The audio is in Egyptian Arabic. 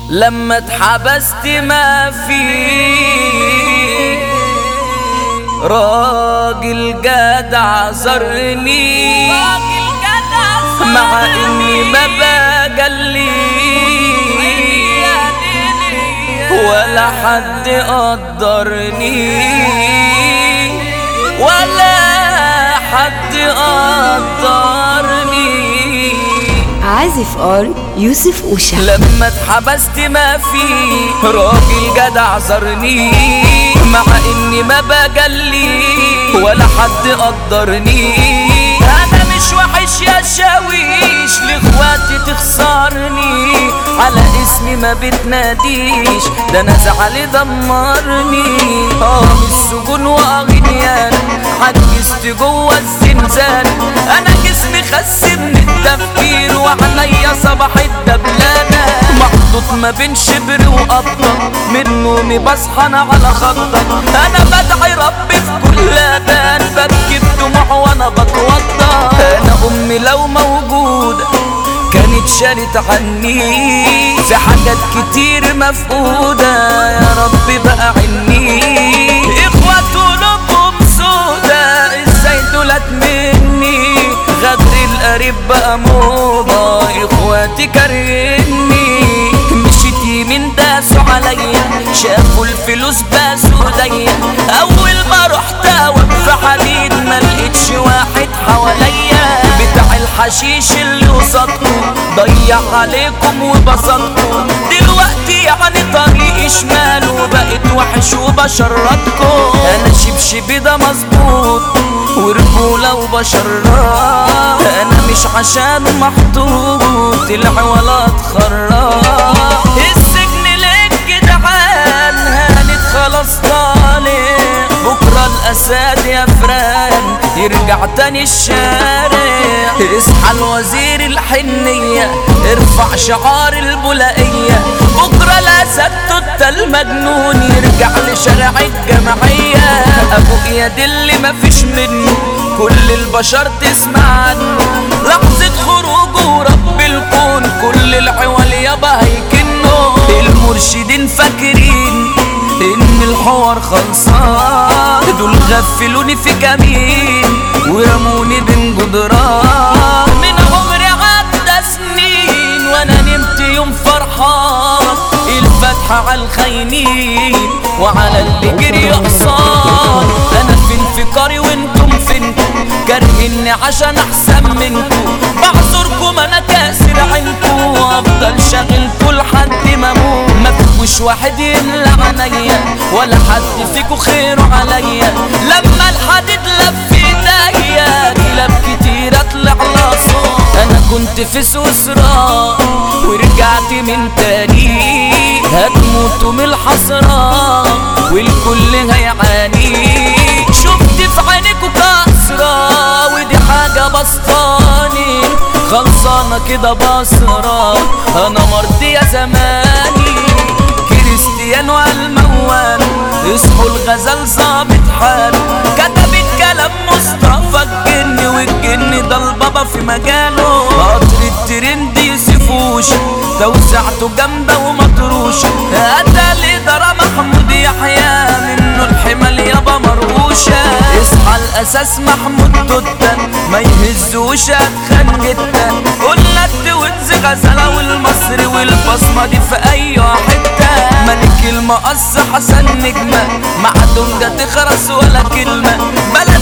لما اتحبست ما في راجل جدع زرني مع اني ما بجلي ولا حد قدرني ولا حد قدرني عازف ار يوسف أوشا لما اتحبست ما في راجل جدع زرني مع اني ما بجلي ولا حد قدرني انا مش وحش يا شاويش لاخواتي تخسرني على اسمي ما بتناديش ده انا زعلي دمرني اه من السجون واغنيان حجزت جوه الزنزان انا جسمي خس من التفكير وعليا صباح الدبلانة محطوط ما بين شبر وقبضة من نومي بصحى انا على خطة انا بدعي ربي في كل اذان ببكي بدموع وانا بتوضى انا امي لو موجودة كانت شالت عني في حاجات كتير مفقودة يا رب بقى عني اخوات قلوبهم سودا ازاي دولت مني غدر القريب بقى موضة اخواتي كارهني مشيت يمين داسوا عليا شافوا الفلوس باسوا ايديا اول ما رحت اوقف في حديد ما لقيتش واحد حواليا بتاع الحشيش اللي قصادكم ضيع عليكم وبسطكم دلوقتي يعني طريقي شمال وبقيت وحش وبشرطكم انا شبشبي ده مظبوط ورجولة وبشرات انا مش عشان محطوط طلع ولا اتخرج السجن ليك جدعان هانت خلاص طالع بكرة الأسد يا فران يرجع تاني الشارع اصحى الوزير الحنية ارفع شعار البلائية بكرة الأسد توت المجنون يرجع لشارع الجمعية أبو إياد اللي مفيش منه كل البشر تسمع عنه لحظة خروجه ورب الكون كل العوال يابا هيكنه المرشدين فاكرين ان الحوار خلصان دول غفلوني في كمين ورموني بين جدران من عمري عدى سنين وانا نمت يوم فرحان الفتحة على الخاينين وعلى اللي جري حصان انا في انفكاري وانتم فينكم كارهني عشان احسن منكم بعذركم انا كاسر عنكم وافضل شاغلكوا لحد ما اموت ما فيكوش واحد يملى عينيا ولا حد فيكو خيره عليا لما الحديد لف في ايديا كلاب كتير اطلع لصوت انا كنت في سوسرا ورجعت من تاني هتموتوا من الحسرة والكل هيعاني شفت في عينيكوا كسرة ودي حاجة بسطاني خلصانة كده بصرة انا مرضي يا زماني كريستيانو الموال اصحوا الغزال ظابط حاله كتب الكلام مصطفى الجن والجن ده البابا في مجاله قطر الترند يسفوش توسعته جامدة ومطروشة قتل إدارة محمود يحيى منه الحمل يابا مرقوشة اصحى الأساس محمود توتا ما يهزوش أتخن جدا قلنا التوينز غزالة والمصري والبصمة دي في أي حتة ملك المقص حسن نجمة مع دونجا تخرس ولا كلمة بلد